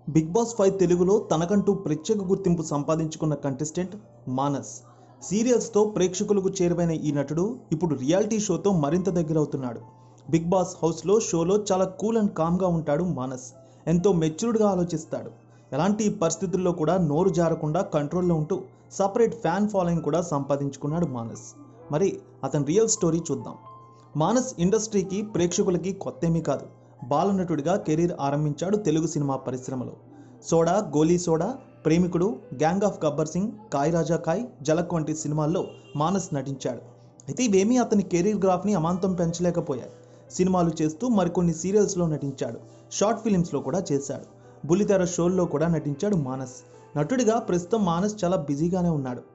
big boss five తెలుగులో తనకంటూ ప్రత్యేక గుర్తింపు సంపాదించుకున్న కంటెస్టెంట్ మానస్ సీరియల్స్తో ప్రేక్షకులకు చేరువైన ఈ నటుడు ఇప్పుడు రియాలిటీ షోతో మరింత దగ్గరవుతున్నాడు బిగ్ బాస్ హౌస్లో షోలో చాలా కూల్ అండ్ కామ్గా ఉంటాడు మానస్ ఎంతో మెచ్యూర్డ్గా ఆలోచిస్తాడు ఎలాంటి పరిస్థితుల్లో కూడా నోరు జారకుండా కంట్రోల్లో ఉంటూ సపరేట్ ఫ్యాన్ ఫాలోయింగ్ కూడా సంపాదించుకున్నాడు మానస్ మరి అతని రియల్ స్టోరీ చూద్దాం మానస్ ఇండస్ట్రీకి ప్రేక్షకులకి కొత్తేమీ కాదు బాలనటుడిగా కెరీర్ ఆరంభించాడు తెలుగు సినిమా పరిశ్రమలో సోడా గోలీ సోడా ప్రేమికుడు గ్యాంగ్ ఆఫ్ గబ్బర్ సింగ్ కాయ్ రాజా కాయ్ జలక్ వంటి సినిమాల్లో మానస్ నటించాడు అయితే ఇవేమీ అతని కెరీర్ గ్రాఫ్ని అమాంతం పెంచలేకపోయాయి సినిమాలు చేస్తూ మరికొన్ని సీరియల్స్లో నటించాడు షార్ట్ ఫిలిమ్స్లో కూడా చేశాడు బుల్లితెర షోల్లో కూడా నటించాడు మానస్ నటుడిగా ప్రస్తుతం మానస్ చాలా బిజీగానే ఉన్నాడు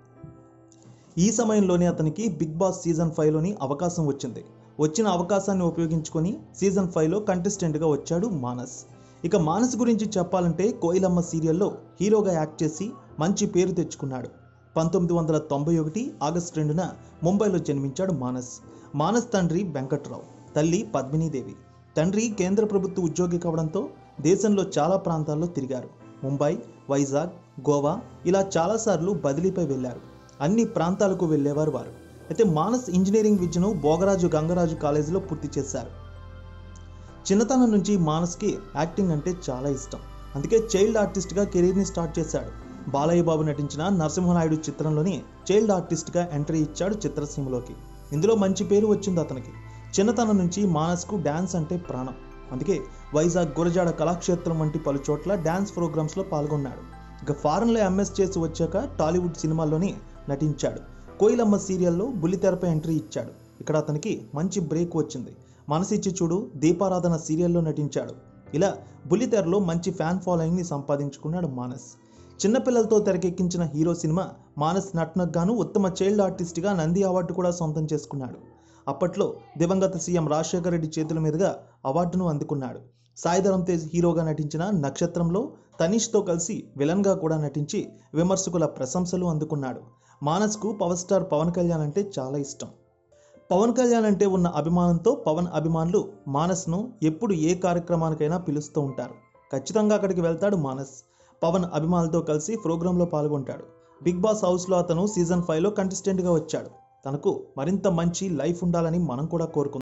ఈ సమయంలోనే అతనికి బిగ్ బాస్ సీజన్ ఫైవ్లోని అవకాశం వచ్చింది వచ్చిన అవకాశాన్ని ఉపయోగించుకొని సీజన్ ఫైవ్లో కంటెస్టెంట్గా వచ్చాడు మానస్ ఇక మానస్ గురించి చెప్పాలంటే కోయిలమ్మ సీరియల్లో హీరోగా యాక్ట్ చేసి మంచి పేరు తెచ్చుకున్నాడు పంతొమ్మిది వందల తొంభై ఒకటి ఆగస్టు రెండున ముంబైలో జన్మించాడు మానస్ మానస్ తండ్రి వెంకట్రావు తల్లి పద్మినీదేవి తండ్రి కేంద్ర ప్రభుత్వ ఉద్యోగి కావడంతో దేశంలో చాలా ప్రాంతాల్లో తిరిగారు ముంబై వైజాగ్ గోవా ఇలా చాలాసార్లు బదిలీపై వెళ్ళారు అన్ని ప్రాంతాలకు వెళ్ళేవారు వారు అయితే మానస్ ఇంజనీరింగ్ విద్యను భోగరాజు గంగరాజు కాలేజీలో పూర్తి చేశారు చిన్నతనం నుంచి మానస్కి యాక్టింగ్ అంటే చాలా ఇష్టం అందుకే చైల్డ్ ఆర్టిస్ట్గా కెరీర్ని స్టార్ట్ చేశాడు బాలయ్య బాబు నటించిన నరసింహనాయుడు చిత్రంలోని చైల్డ్ ఆర్టిస్ట్గా ఎంట్రీ ఇచ్చాడు చిత్రసీమలోకి ఇందులో మంచి పేరు వచ్చింది అతనికి చిన్నతనం నుంచి మానస్కు డ్యాన్స్ అంటే ప్రాణం అందుకే వైజాగ్ గురజాడ కళాక్షేత్రం వంటి పలు చోట్ల డ్యాన్స్ ప్రోగ్రామ్స్లో పాల్గొన్నాడు ఇక ఫారెన్లో ఎంఎస్ చేసి వచ్చాక టాలీవుడ్ సినిమాల్లోని నటించాడు కోయిలమ్మ సీరియల్లో బుల్లితెరపై ఎంట్రీ ఇచ్చాడు ఇక్కడ అతనికి మంచి బ్రేక్ వచ్చింది మనసిచ్చి చూడు దీపారాధన సీరియల్లో నటించాడు ఇలా బుల్లితెరలో మంచి ఫ్యాన్ ఫాలోయింగ్ని సంపాదించుకున్నాడు మానస్ చిన్నపిల్లలతో తెరకెక్కించిన హీరో సినిమా మానస్ నటనకు గాను ఉత్తమ చైల్డ్ ఆర్టిస్ట్గా నంది అవార్డు కూడా సొంతం చేసుకున్నాడు అప్పట్లో దివంగత సీఎం రాజశేఖర రెడ్డి చేతుల మీదుగా అవార్డును అందుకున్నాడు సాయిధరం తేజ్ హీరోగా నటించిన నక్షత్రంలో తనీష్తో కలిసి విలన్గా కూడా నటించి విమర్శకుల ప్రశంసలు అందుకున్నాడు మానస్కు పవర్ స్టార్ పవన్ కళ్యాణ్ అంటే చాలా ఇష్టం పవన్ కళ్యాణ్ అంటే ఉన్న అభిమానంతో పవన్ అభిమానులు మానస్ను ఎప్పుడు ఏ కార్యక్రమానికైనా పిలుస్తూ ఉంటారు ఖచ్చితంగా అక్కడికి వెళ్తాడు మానస్ పవన్ అభిమానులతో కలిసి ప్రోగ్రాంలో పాల్గొంటాడు బిగ్ బాస్ హౌస్లో అతను సీజన్ ఫైవ్లో కంటెస్టెంట్గా వచ్చాడు తనకు మరింత మంచి లైఫ్ ఉండాలని మనం కూడా కోరుకుందాం